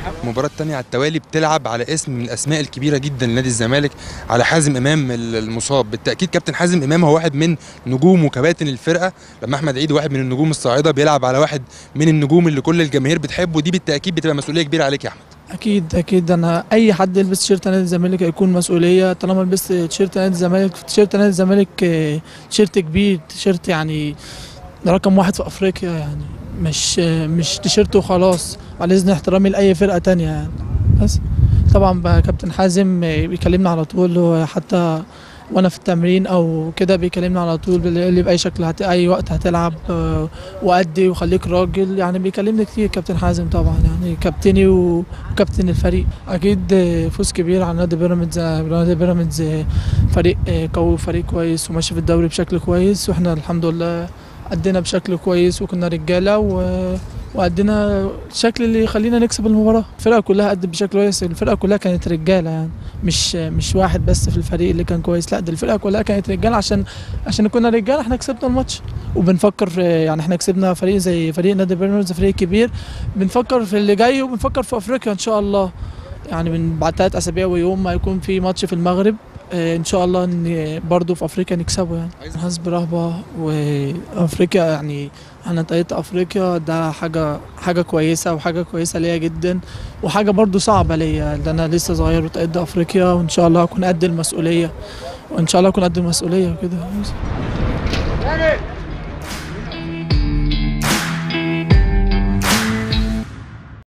المباراة التانية على التوالي بتلعب على اسم من الأسماء الكبيرة جدا لنادي الزمالك على حازم إمام ال- المصاب بالتأكيد كابتن حازم إمام هو واحد من نجوم وكباتن الفرقة لما أحمد عيد واحد من النجوم الصاعدة بيلعب على واحد من النجوم اللي كل الجماهير بتحبه دي بالتأكيد بتبقى مسؤولية كبيرة عليك يا أحمد اكيد اكيد انا اي حد يلبس تيشيرت نادي الزمالك هيكون مسؤوليه طالما لبست تيشيرت نادي الزمالك تيشيرت نادي الزمالك آه، تيشيرت كبير تيشيرت يعني رقم واحد في افريقيا يعني مش آه، مش تيشيرت وخلاص على اذن احترامي لاي فرقه تانية يعني بس طبعا بقى كابتن حازم آه، بيكلمنا على طول هو حتى وانا في التمرين او كده بيكلمنا على طول بيقول لي باي شكل هت... اي وقت هتلعب آه، وادي وخليك راجل يعني بيكلمني كتير كابتن حازم طبعا يعني كابتني و- وكابتن الفريق اكيد آه، فوز كبير على نادي بيراميدز نادي بيراميدز آه، فريق آه، قوي وفريق كويس وماشي في الدوري بشكل كويس واحنا الحمد لله أدينا بشكل كويس وكنا رجاله و... وأدينا الشكل اللي يخلينا نكسب المباراة الفرقة كلها أدت بشكل كويس الفرقة كلها كانت رجالة يعني مش مش واحد بس في الفريق اللي كان كويس لا ده الفرقة كلها كانت رجالة عشان عشان كنا رجالة احنا كسبنا الماتش وبنفكر في يعني احنا كسبنا فريق زي فريق نادي بيراميدز فريق كبير بنفكر في اللي جاي وبنفكر في افريقيا ان شاء الله يعني من بعد ثلاث اسابيع ويوم ما يكون في ماتش في المغرب اه، ان شاء الله ان برضه في افريقيا نكسبه يعني حاسس برهبه وافريقيا يعني انا طريقة افريقيا ده حاجه حاجه كويسه وحاجه كويسه ليا جدا وحاجه برضه صعبه ليا لان انا لسه صغير وتأدي افريقيا وان شاء الله اكون قد المسؤوليه وان شاء الله اكون قد المسؤوليه وكده